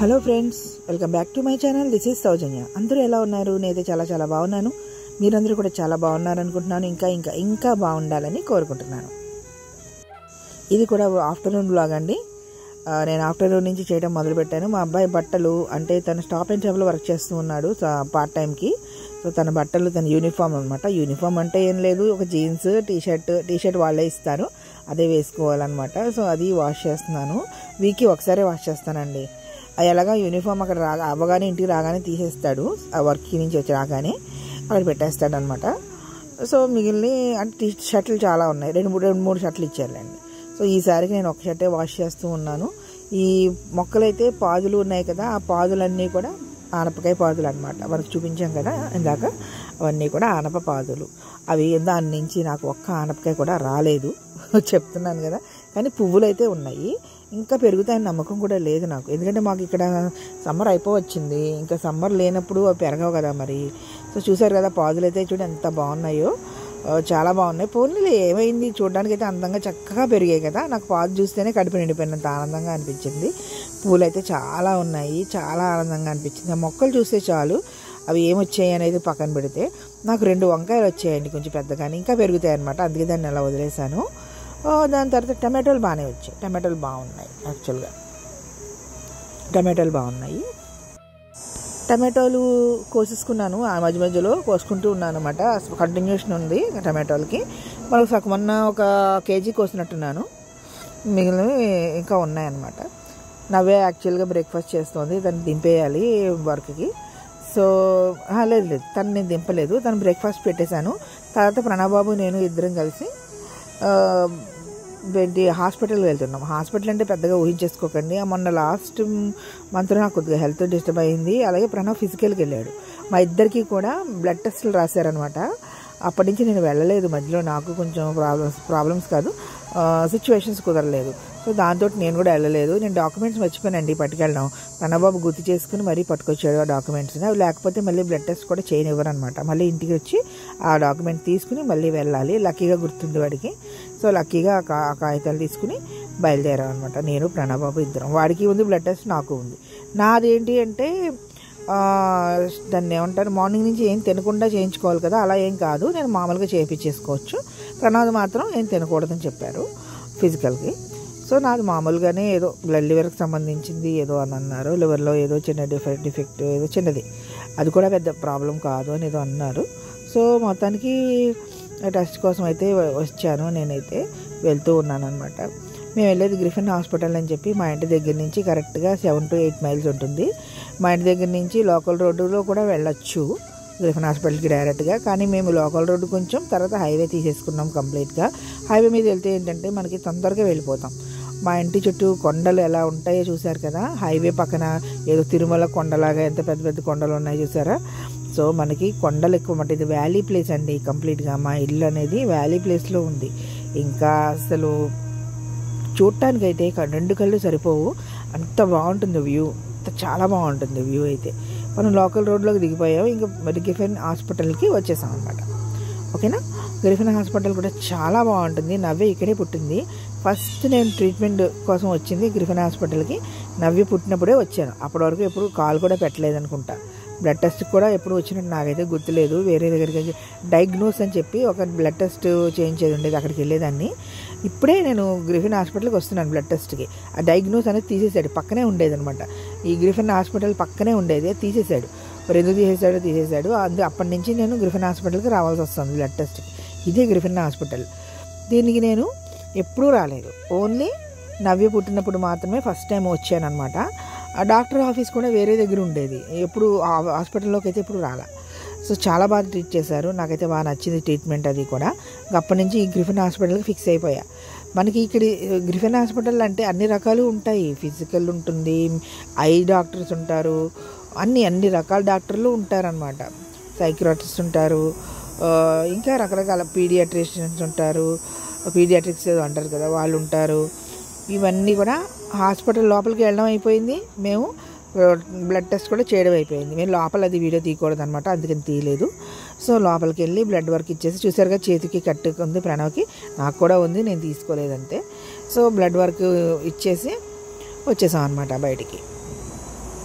Hello friends welcome back to my channel this is Soujanya అందరూ ఎలా ఉన్నారు నేనైతే చాలా చాలా బాగున్నాను మీరందరూ కూడా చాలా బాగున్నారు అనుకుంటున్నాను ఇంకా ఇంకా ఇంకా బాగుండాలని కోరుకుంటున్నాను ఇది కూడా ఆఫ్టర్నూన్ బ్లాగ్ అండి ఆ, నేను ఆఫ్టర్నూన్ నుంచి చేయడం మొదలుపెట్టాను మా అబ్బాయి బట్టలు అంటే తను స్టాప్ అండ్ షాప్లో వర్క్ చేస్తూ ఉన్నాడు పార్ట్ టైంకి సో తన బట్టలు తన యూనిఫామ్ అనమాట యూనిఫామ్ అంటే ఏం లేదు ఒక jeans T shirt T shirt వాళ్ళే ఇస్తారు అదే వేసుకోవాలన్నమాట సో అది వాష్ చేస్తున్నాను వీక్కి ఒకసారి వాష్ చేస్తానండి అది ఎలాగా యూనిఫామ్ అక్కడ రాగా అవ్వగానే ఇంటికి రాగానే తీసేస్తాడు ఆ వర్క్ నుంచి వచ్చి రాగానే అక్కడ పెట్టేస్తాడు అనమాట సో మిగిలిన అంటే టీ షర్ట్లు చాలా ఉన్నాయి రెండు మూడు రెండు మూడు షర్ట్లు ఇచ్చారులేండి సో ఈసారికి నేను ఒక షర్టే వాష్ చేస్తూ ఉన్నాను ఈ మొక్కలైతే పాదులు ఉన్నాయి కదా ఆ పాదులన్నీ కూడా ఆనపకాయ పాదులు అనమాట మనకు చూపించాం కదా ఇందాక అవన్నీ కూడా ఆనప పాదులు అవి దాని నుంచి నాకు ఒక్క ఆనపకాయ కూడా రాలేదు చెప్తున్నాను కదా కానీ పువ్వులు అయితే ఉన్నాయి ఇంకా పెరుగుతాయని నమ్మకం కూడా లేదు నాకు ఎందుకంటే మాకు ఇక్కడ సమ్మర్ అయిపోవచ్చింది ఇంకా సమ్మర్ లేనప్పుడు అవి పెరగవు కదా మరి సో చూసారు కదా పాదులు అయితే చూడండి ఎంత బాగున్నాయో ఆ, చాలా బాగున్నాయి పోనీలే ఏమైంది చూడడానికి అయితే అందంగా చక్కగా పెరిగాయి కదా నాకు పాదు చూస్తేనే కడుపు నిండిపోయినంత ఆనందంగా అనిపించింది పూలు అయితే చాలా ఉన్నాయి చాలా ఆనందంగా అనిపించింది ఆ మొక్కలు చూస్తే చాలు అవి ఏమొచ్చాయి అనేది పక్కన పెడితే నాకు రెండు వంకాయలు వచ్చాయండి కొంచెం పెద్దగానే ఇంకా పెరుగుతాయి అనమాట అందుకే దాన్ని అలా వదిలేశాను ఆ, దాని తర్వాత టమాటోలు బాగానే వచ్చాయి టమాటోలు బాగున్నాయి యాక్చువల్గా టమాటోలు బాగున్నాయి టమాటోలు కోసేసుకున్నాను ఆ మధ్య మధ్యలో కోసుకుంటూ ఉన్నాను అనమాట కంటిన్యూషన్ ఉంది టమాటోలకి మనకు సగం మొన్న ఒక కేజీ కోసినట్టున్నాను మిగిలినవి ఇంకా ఉన్నాయన్నమాట నవ్వే యాక్చువల్గా బ్రేక్ఫాస్ట్ చేస్తుంది దాన్ని దింపేయాలి వర్క్కి సో ఆ, లేదు లేదు తను నేను దింపలేదు తను బ్రేక్ఫాస్ట్ పెట్టేశాను తర్వాత ప్రణాబాబు నేను ఇద్దరం కలిసి ఆ, ఏంటి హాస్పిటల్కి వెళ్తున్నాం హాస్పిటల్ అంటే పెద్దగా ఊహించేసుకోకండి ఆ మొన్న లాస్ట్ మంత్లో నాకు కొద్దిగా హెల్త్ డిస్టర్బ్ అయింది అలాగే ప్రణవ్ ఫిజికల్కి వెళ్ళాడు మా ఇద్దరికి కూడా బ్లడ్ టెస్టులు రాశారనమాట అప్పటి నుంచి నేను వెళ్ళలేదు మధ్యలో నాకు కొంచెం ప్రాబ్లమ్స్ ప్రాబ్లమ్స్ కాదు సిచ్యువేషన్స్ కుదరలేదు సో దాంతో నేను కూడా వెళ్ళలేదు నేను డాక్యుమెంట్స్ మర్చిపోయానండి పట్టుకెళ్ళడం ప్రణబాబు గుర్తు చేసుకుని మరీ పట్టుకొచ్చాడు ఆ డాక్యుమెంట్స్ని అవి లేకపోతే మళ్ళీ బ్లడ్ టెస్ట్ కూడా చేయనివ్వరు అనమాట మళ్ళీ ఇంటికి వచ్చి ఆ డాక్యుమెంట్ తీసుకుని మళ్ళీ వెళ్ళాలి లక్కీగా గుర్తుంది వాడికి సో లక్కీగా ఆ కా- ఆ కాగితాలు తీసుకుని బయలుదేరాం అనమాట నేను ప్రణబాబు ఇద్దరం వాడికి ఉంది బ్లడ్ టెస్ట్ నాకు ఉంది నాదేంటి అంటే ఆ, దాన్ని ఏమంటారు మార్నింగ్ నుంచి ఏం తినకుండా చేయించుకోవాలి కదా అలా ఏం కాదు నేను మామూలుగా చేయించేసుకోవచ్చు ప్రణాద్ మాత్రం ఏం తినకూడదని చెప్పారు ఫిజికల్కి సో నాది మామూలుగానే ఏదో బ్లడ్ లివర్కి సంబంధించింది ఏదో అని అన్నారు లివర్లో ఏదో చిన్న డిఫెక్ట్ డిఫెక్ట్ ఏదో చిన్నది అది కూడా పెద్ద ప్రాబ్లం కాదు అని ఏదో అన్నారు సో మొత్తానికి టెస్ట్ కోసం అయితే వ- వచ్చాను నేనైతే వెళ్తూ ఉన్నాను అనమాట మేము వెళ్ళేది గ్రిఫిన్ హాస్పిటల్ అని చెప్పి మా ఇంటి దగ్గర నుంచి కరెక్ట్గా సెవెన్ టు ఎయిట్ మైల్స్ ఉంటుంది మా ఇంటి దగ్గర నుంచి లోకల్ రోడ్డులో కూడా వెళ్ళొచ్చు గ్రిఫిన్ హాస్పిటల్కి డైరెక్ట్గా కానీ మేము లోకల్ రోడ్డు కొంచెం తర్వాత హైవే తీసేసుకున్నాం కంప్లీట్గా హైవే మీద వెళ్తే ఏంటంటే మనకి తొందరగా వెళ్ళిపోతాం మా ఇంటి చుట్టూ కొండలు ఎలా ఉంటాయో చూసారు కదా హైవే పక్కన ఏదో తిరుమల కొండలాగా ఎంత పెద్ద పెద్ద కొండలు ఉన్నాయో చూసారా సో మనకి కొండలు ఎక్కువ మాట ఇది వ్యాలీ ప్లేస్ అండి కంప్లీట్గా మా ఇల్లు అనేది వ్యాలీ ప్లేస్లో ఉంది ఇంకా అసలు చూడటానికి అయితే క- రెండు కళ్ళు సరిపోవు అంత బాగుంటుంది వ్యూ అంత చాలా బాగుంటుంది వ్యూ అయితే మనం లోకల్ రోడ్లోకి దిగిపోయాం ఇంకా మరి గిఫెన్ హాస్పిటల్కి వచ్చేసాం అనమాట ఓకేనా గ్రిఫిన్ హాస్పిటల్ కూడా చాలా బాగుంటుంది నవ్య ఇక్కడే పుట్టింది ఫస్ట్ నేను ట్రీట్మెంట్ కోసం వచ్చింది గ్రిఫిన్ హాస్పిటల్కి నవ్య పుట్టినప్పుడే వచ్చాను అప్పటి వరకు ఎప్పుడు కాల్ కూడా పెట్టలేదు అనుకుంటా బ్లడ్ టెస్ట్ కూడా ఎప్పుడు వచ్చినట్టు నాకైతే గుర్తులేదు వేరే దగ్గరికి డయాగ్నోస్ అని చెప్పి ఒక బ్లడ్ టెస్ట్ చేయించేది ఉండేది అక్కడికి వెళ్ళేదాన్ని ఇప్పుడే నేను గ్రిఫిన్ హాస్పిటల్కి వస్తున్నాను బ్లడ్ టెస్ట్కి ఆ డయాగ్నోస్ అనేది తీసేశాడు పక్కనే ఉండేది అనమాట ఈ గ్రిఫిన్ హాస్పిటల్ పక్కనే ఉండేది అది తీసేశాడు మరి ఎందుకు తీసేశాడో తీసేశాడు అందు అప్పటి నుంచి నేను గ్రిఫిన్ హాస్పిటల్కి రావాల్సి వస్తుంది బ్లడ్ టెస్ట్కి ఇదే గ్రిఫిన్ హాస్పిటల్ దీనికి నేను ఎప్పుడూ రాలేదు ఓన్లీ నవ్య పుట్టినప్పుడు మాత్రమే ఫస్ట్ టైం వచ్చాను అనమాట ఆ డాక్టర్ ఆఫీస్ కూడా వేరే దగ్గర ఉండేది ఎప్పుడు ఆ హాస్పిటల్లోకి అయితే ఎప్పుడు రాలా సో చాలా బాగా ట్రీట్ చేశారు నాకైతే బాగా నచ్చింది ట్రీట్మెంట్ అది కూడా ఇంక అప్పటి నుంచి ఈ గ్రిఫిన్ హాస్పిటల్కి ఫిక్స్ అయిపోయా మనకి ఇక్కడ గ్రిఫిన్ హాస్పిటల్ అంటే అన్ని రకాలు ఉంటాయి ఫిజికల్ ఉంటుంది ఐ డాక్టర్స్ ఉంటారు అన్ని అన్ని రకాల డాక్టర్లు ఉంటారనమాట సైక్రాటిస్ట్ ఉంటారు ఆ, ఇంకా రకరకాల పీడియాట్రిషియన్స్ ఉంటారు పీడియాట్రిక్స్ ఏదో అంటారు కదా వాళ్ళు ఉంటారు ఇవన్నీ కూడా హాస్పిటల్ లోపలికి వెళ్ళడం అయిపోయింది మేము బ్లడ్ టెస్ట్ కూడా చేయడం అయిపోయింది మేము లోపల అది వీడియో తీయకూడదు అనమాట అందుకని తీయలేదు సో లోపలికి వెళ్ళి బ్లడ్ వర్క్ ఇచ్చేసి చూసారుగా చేతికి కట్టుకుంది ప్రణవ్కి నాకు కూడా ఉంది నేను తీసుకోలేదంతే సో బ్లడ్ వర్క్ ఇచ్చేసి వచ్చేసాం అనమాట బయటికి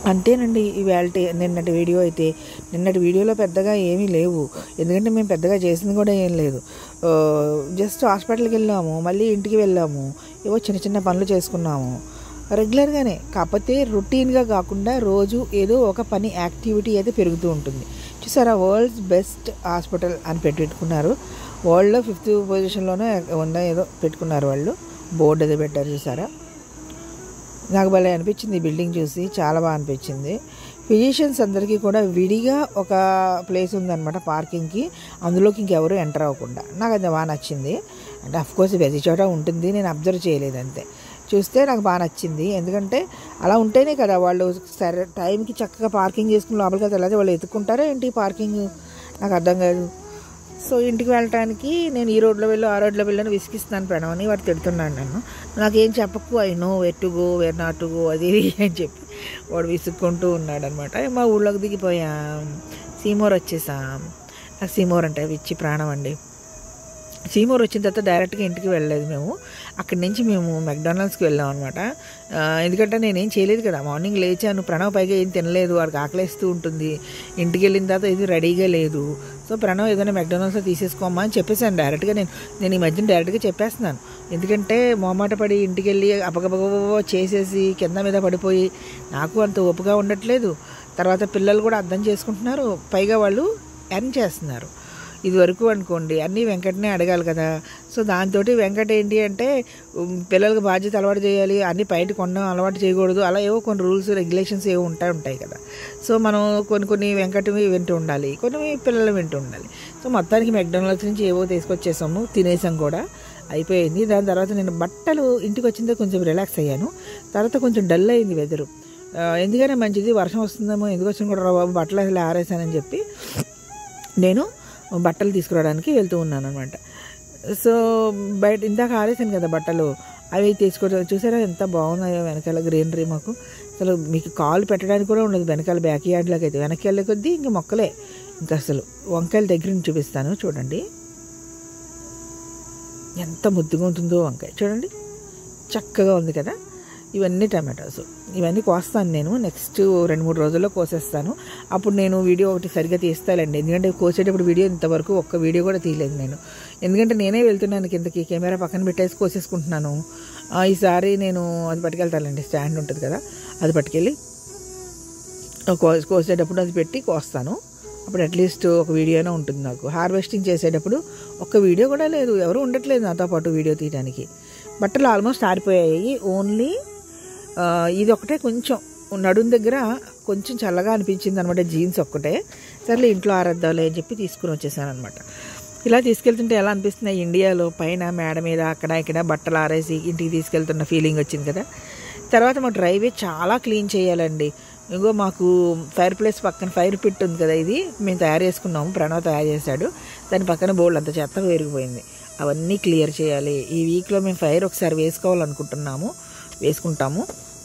అంతేనండి ఇవాళ నిన్నటి వీడియో అయితే నిన్నటి వీడియోలో పెద్దగా ఏమీ లేవు ఎందుకంటే మేము పెద్దగా చేసింది కూడా ఏం లేదు ఆ, జస్ట్ హాస్పిటల్కి వెళ్ళాము మళ్ళీ ఇంటికి వెళ్ళాము ఏవో చిన్న చిన్న పనులు చేసుకున్నాము రెగ్యులర్గానే కాకపోతే రొటీన్గా కాకుండా రోజు ఏదో ఒక పని యాక్టివిటీ అయితే పెరుగుతూ ఉంటుంది చూసారా వరల్డ్స్ బెస్ట్ హాస్పిటల్ అని పెట్టుకున్నారు వరల్డ్లో ఫిఫ్త్ పొజిషన్లోనే ఉన్న ఏదో పెట్టుకున్నారు వాళ్ళు బోర్డు ఏదో పెట్టారు చూసారా నాకు భలే అనిపించింది ఈ బిల్డింగ్ చూసి చాలా బాగా అనిపించింది ఫిజిషియన్స్ అందరికీ కూడా విడిగా ఒక ప్లేస్ ఉందన్నమాట పార్కింగ్కి అందులోకి ఇంకెవరు ఎంటర్ అవ్వకుండా నాకు అది బాగా నచ్చింది అంటే అఫ్కోర్స్ ప్రతి చోట ఉంటుంది నేను అబ్జర్వ్ చేయలేదు అంతే చూస్తే నాకు బాగా నచ్చింది ఎందుకంటే అలా ఉంటేనే కదా వాళ్ళు సరే టైంకి చక్కగా పార్కింగ్ చేసుకుని లోపలికి వెళ్తే వాళ్ళు ఎత్తుకుంటారా ఏంటి పార్కింగ్ నాకు అర్థం కాదు సో ఇంటికి వెళ్ళటానికి నేను ఈ రోడ్లో వెళ్ళు ఆ రోడ్లో వెళ్ళని విసిగిస్తున్నాను ప్రణవని వాడు తిడుతున్నాను నన్ను నాకేం చెప్పకు I know where to go where not to go అది ఇది అని చెప్పి వాడు విసుక్కుంటూ ఉన్నాడు అనమాట మా ఊళ్ళోకి దిగిపోయాం సీమోర్ వచ్చేసాం నాకు సీమోర్ అంటే ఇచ్చి ప్రాణం అండి సీమోర్ వచ్చిన తర్వాత డైరెక్ట్గా ఇంటికి వెళ్ళలేదు మేము అక్కడి నుంచి మేము మెక్డానల్డ్స్కి వెళ్ళాం అనమాట ఎందుకంటే నేనేం చేయలేదు కదా మార్నింగ్ లేచాను ప్రణవ్ పైగా ఏం తినలేదు వాడికి ఆకలేస్తూ ఉంటుంది ఇంటికి వెళ్ళిన తర్వాత ఇది రెడీగా లేదు సో ప్రణవ్ ఏదైనా మెక్డానల్డ్స్లో తీసేసుకోమా అని చెప్పేసాను డైరెక్ట్గా నేను నేను ఈ మధ్యన డైరెక్ట్గా చెప్పేస్తున్నాను ఎందుకంటే మొహమాట పడి ఇంటికి వెళ్ళి అపగబగబ చేసేసి కింద మీద పడిపోయి నాకు అంత ఓపుగా ఉండట్లేదు తర్వాత పిల్లలు కూడా అర్థం చేసుకుంటున్నారు పైగా వాళ్ళు ఎర్న్ చేస్తున్నారు ఇది వరకు అనుకోండి అన్నీ వెంకటనే అడగాలి కదా సో దాంతో వెంకట ఏంటి అంటే ఉమ్, పిల్లలకు బాధ్యత అలవాటు చేయాలి అన్ని బయట కొనడం అలవాటు చేయకూడదు అలా ఏవో కొన్ని రూల్స్ రెగ్యులేషన్స్ ఏవో ఉంటాయి ఉంటాయి కదా సో మనం కొన్ని కొన్ని వెంకటవి వింటూ ఉండాలి కొన్ని పిల్లలు వింటూ ఉండాలి సో మొత్తానికి మెక్డానల్డ్స్ నుంచి ఏవో తీసుకొచ్చేసాము తినేసాం కూడా అయిపోయింది దాని తర్వాత నేను బట్టలు ఇంటికి వచ్చిన తర్వాత కొంచెం రిలాక్స్ అయ్యాను తర్వాత కొంచెం డల్ అయింది వెదరు ఎందుకనే మంచిది వర్షం వస్తుందేమో ఎందుకు వచ్చిన కూడా రా బాబు బట్టలు అసలు ఆరేసానని చెప్పి నేను బట్టలు తీసుకురావడానికి వెళ్తూ ఉన్నాను అనమాట సో బయట ఇందాక ఆరేసాను కదా బట్టలు అవి తీసుకో చూసారా ఎంత బాగున్నాయో వెనకాల గ్రీనరీ మాకు అసలు మీకు కాలు పెట్టడానికి కూడా ఉండదు వెనకాల బ్యాక్ యార్డ్లోకి అయితే వెనక్కి వెళ్ళే కొద్దీ ఇంక మొక్కలే ఇంకా అసలు వంకాయల దగ్గర నుంచి చూపిస్తాను చూడండి ఎంత ముద్దుగా ఉంటుందో వంకాయ చూడండి చక్కగా ఉంది కదా ఇవన్నీ టమాటోస్ ఇవన్నీ కోస్తాను నేను నెక్స్ట్ రెండు మూడు రోజుల్లో కోసేస్తాను అప్పుడు నేను వీడియో ఒకటి సరిగ్గా తీస్తానండి ఎందుకంటే కోసేటప్పుడు వీడియో ఇంతవరకు ఒక్క వీడియో కూడా తీయలేదు నేను ఎందుకంటే నేనే వెళ్తున్నాను కిందకి కెమెరా పక్కన పెట్టేసి కోసేసుకుంటున్నాను ఆ, ఈసారి నేను అది పట్టుకెళ్తానండి స్టాండ్ ఉంటుంది కదా అది పట్టుకెళ్ళి కో- కోసేటప్పుడు అది పెట్టి కోస్తాను అప్పుడు అట్లీస్ట్ ఒక వీడియోనే ఉంటుంది నాకు హార్వెస్టింగ్ చేసేటప్పుడు ఒక్క వీడియో కూడా లేదు ఎవరు ఉండట్లేదు నాతో పాటు వీడియో తీయడానికి బట్టలు ఆల్మోస్ట్ ఆరిపోయాయి ఓన్లీ ఆ, ఇది ఒకటే కొంచెం నడుం దగ్గర కొంచెం చల్లగా అనిపించింది అనమాట జీన్స్ ఒక్కటే సర్లే ఇంట్లో ఆరేద్దాంలే అని చెప్పి తీసుకుని వచ్చేసాను అనమాట ఇలా తీసుకెళ్తుంటే ఎలా అనిపిస్తున్నాయి ఇండియాలో పైన మేడ మీద అక్కడ ఇక్కడ బట్టలు ఆరేసి ఇంటికి తీసుకెళ్తున్న ఫీలింగ్ వచ్చింది కదా తర్వాత మా డ్రైవే చాలా క్లీన్ చేయాలండి ఇంకో మాకు ఫైర్ ప్లేస్ పక్కన ఫైర్ పిట్ ఉంది కదా ఇది మేము తయారు చేసుకున్నాము ప్రణవ్ తయారు చేశాడు దాని పక్కన బోల్డ్ అంత చెత్త పెరిగిపోయింది అవన్నీ క్లియర్ చేయాలి ఈ వీక్లో మేము ఫైర్ ఒకసారి వేసుకోవాలనుకుంటున్నాము వేసుకుంటాము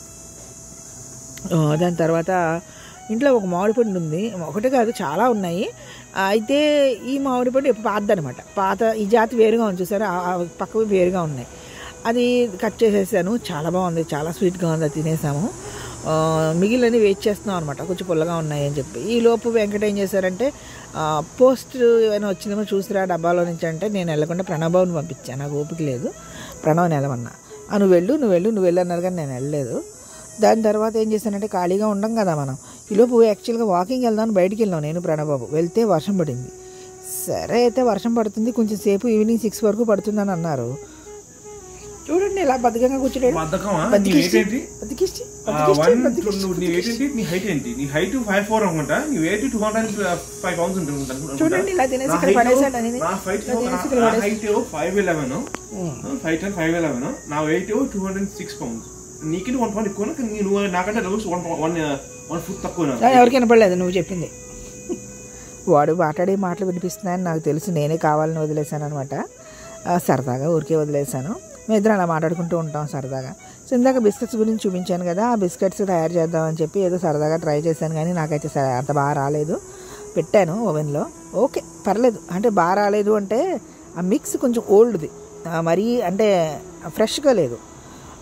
ఆ, దాని తర్వాత ఇంట్లో ఒక మామిడి పండు ఉంది ఒకటి కాదు చాలా ఉన్నాయి ఆ, అయితే ఈ మామిడి పండు ఎప్పుడు పాతదనమాట పాత ఈ జాతి వేరుగా ఉంది చూసారా ఆ- ఆ పక్కవి వేరుగా ఉన్నాయి అది కట్ చేసేసాను చాలా బాగుంది చాలా స్వీట్గా ఉంది అది తినేసాము ఆ, మిగిలినవి వెయిట్ చేస్తున్నాం అనమాట కొంచెం పుల్లగా ఉన్నాయి అని చెప్పి ఈ లోపు వెంకట ఏం చేశారంటే ఆ, పోస్ట్ ఏమైనా వచ్చిందేమో చూసిరా డబ్బాలో నుంచి అంటే నేను వెళ్ళకుండా ప్రణబాబుని పంపించాను నాకు ఓపిక లేదు ప్రణవ్ని వెళ్ళమన్నా "ఆ, నువ్వు వెళ్ళు నువ్వు వెళ్ళు నువ్వు వెళ్ళు అన్నారు కానీ నేను వెళ్ళలేదు దాని తర్వాత ఏం చేశానంటే ఖాళీగా ఉండం కదా మనం ఈలోపు యాక్చువల్గా వాకింగ్ వెళ్దాం బయటికి వెళ్ళాం నేను ప్రణబాబు వెళ్తే వర్షం పడింది సరే అయితే వర్షం పడుతుంది కొంచెం సేపు ఈవినింగ్ సిక్స్ వరకు పడుతుందని అన్నారు చూడండి ఇలా బద్దకంగా కూర్చున్నాడు బద్ధకమా నీ బతికిష్టి weight ఏంటి బతికిష్టి ఆ, బతికిష్టి one, బతికిష్టి two, నీ వెయిట్ ఏంటి నీ హైట్ ఏంటి నీ హైట్ ఫైవ్ ఫోర్ అనుకుంటా నీ weight two hundred five pounds ఉంటుంది అనుకుంటా. చూడండి, ఇలా తినేసి నా ఇక్కడ height పడేసాడు అనేది. నా ఫైట్ ఇలా తినేసి ఇక్కడ నా పడేసాడు. Height five eleven five ten five eleven నా weight two hundred six pounds నీకు వన్ పాయింట్ ఎక్కువ కానీ నువ్వు నాకంటే రోజు వన్ వన్ వన్ ఫుట్ తక్కువ ఆ, ఎవరికి వినపడలేదు నువ్వు చెప్పింది వాడు మాట్లాడే మాటలు వినిపిస్తున్నాయని నాకు తెలుసు నేనే కావాలని వదిలేశాను అనమాట సరదాగా ఊరికే వదిలేశాను మేము ఇద్దరం అలా మాట్లాడుకుంటూ ఉంటాం సరదాగా సో ఇందాక బిస్కెట్స్ గురించి చూపించాను కదా ఆ బిస్కెట్స్ తయారు చేద్దామని చెప్పి ఏదో సరదాగా ట్రై చేశాను కానీ నాకైతే స- అంత బాగా రాలేదు పెట్టాను ఓవెన్లో ఓకే పర్లేదు అంటే బాగా రాలేదు అంటే ఆ మిక్స్ కొంచెం ఓల్డ్ది మరీ అంటే ఫ్రెష్గా లేదు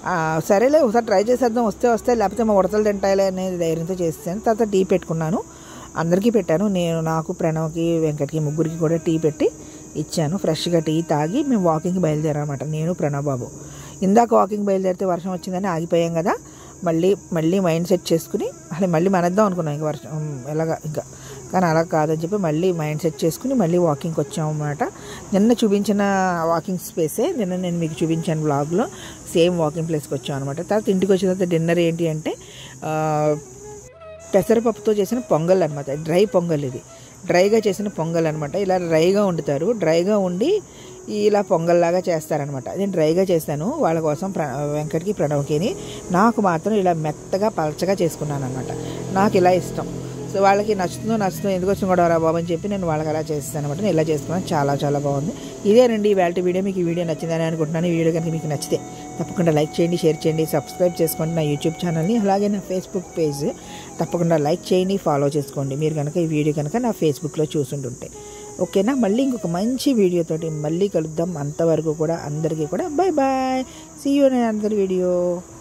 ఆ, సరేలే ఒకసారి ట్రై చేసేద్దాం వస్తే వస్తే లేకపోతే మా ఉడతలు తింటాయిలే అనేది ధైర్యంతో చేస్తాను తర్వాత టీ పెట్టుకున్నాను అందరికీ పెట్టాను నేను నాకు ప్రణవ్కి వెంకట్కి ముగ్గురికి కూడా టీ పెట్టి ఇచ్చాను ఫ్రెష్గా టీ తాగి మేము వాకింగ్కి బయలుదేరామన్నమాట నేను ప్రణవ్ బాబు ఇందాక వాకింగ్ బయలుదేరితే వర్షం వచ్చిందని ఆగిపోయాం కదా మళ్ళీ మళ్ళీ మైండ్ సెట్ చేసుకుని అసలు మళ్ళీ మనద్దాం అనుకున్నాం ఇంకా వర్షం ఉమ్, ఎలాగా ఇంకా కానీ అలా కాదని చెప్పి మళ్ళీ మైండ్ సెట్ చేసుకుని మళ్ళీ వాకింగ్కి వచ్చాం అన్నమాట నిన్న చూపించిన వాకింగ్ స్పేసే నిన్న నేను మీకు చూపించాను బ్లాగ్లో సేమ్ వాకింగ్ ప్లేస్కి వచ్చాం అనమాట తర్వాత ఇంటికి వచ్చిన తర్వాత డిన్నర్ ఏంటి అంటే ఆ, పెసరపప్పుతో చేసిన పొంగల్ అనమాట డ్రై పొంగల్ ఇది డ్రైగా చేసిన పొంగల్ అనమాట ఇలా డ్రైగా వండుతారు డ్రైగా ఉండి ఇలా పొంగల్లాగా చేస్తారనమాట నేను డ్రైగా చేస్తాను వాళ్ళ కోసం ప్ర వెంకట్కి ప్రణవ్కిని నాకు మాత్రం ఇలా మెత్తగా పలచగా చేసుకున్నాను అనమాట నాకు ఇలా ఇష్టం సో వాళ్ళకి నచ్చుతుందో నచ్చుతుందో ఎందుకు వచ్చిన కూడా రా బాబు అని చెప్పి నేను వాళ్ళకి అలా చేస్తాను అనమాట నేను ఇలా చేసుకున్నాను చాలా చాలా బాగుంది ఇదేనండి ఈ వేల్టి వీడియో మీకు ఈ వీడియో నచ్చిందని అనుకుంటున్నాను ఈ వీడియో కనుక మీకు నచ్చితే తప్పకుండా లైక్ చేయండి షేర్ చేయండి సబ్స్క్రైబ్ చేసుకోండి నా యూట్యూబ్ ఛానల్ని అలాగే నా ఫేస్బుక్ పేజ్ తప్పకుండా లైక్ చేయండి ఫాలో చేసుకోండి మీరు కనుక ఈ వీడియో కనుక నా ఫేస్బుక్లో చూసుంటుంటే ఓకేనా మళ్ళీ ఇంకొక మంచి వీడియోతోటి మళ్ళీ కలుద్దాం అంతవరకు కూడా అందరికీ కూడా బాయ్ బాయ్ సీ యూ అందరి వీడియో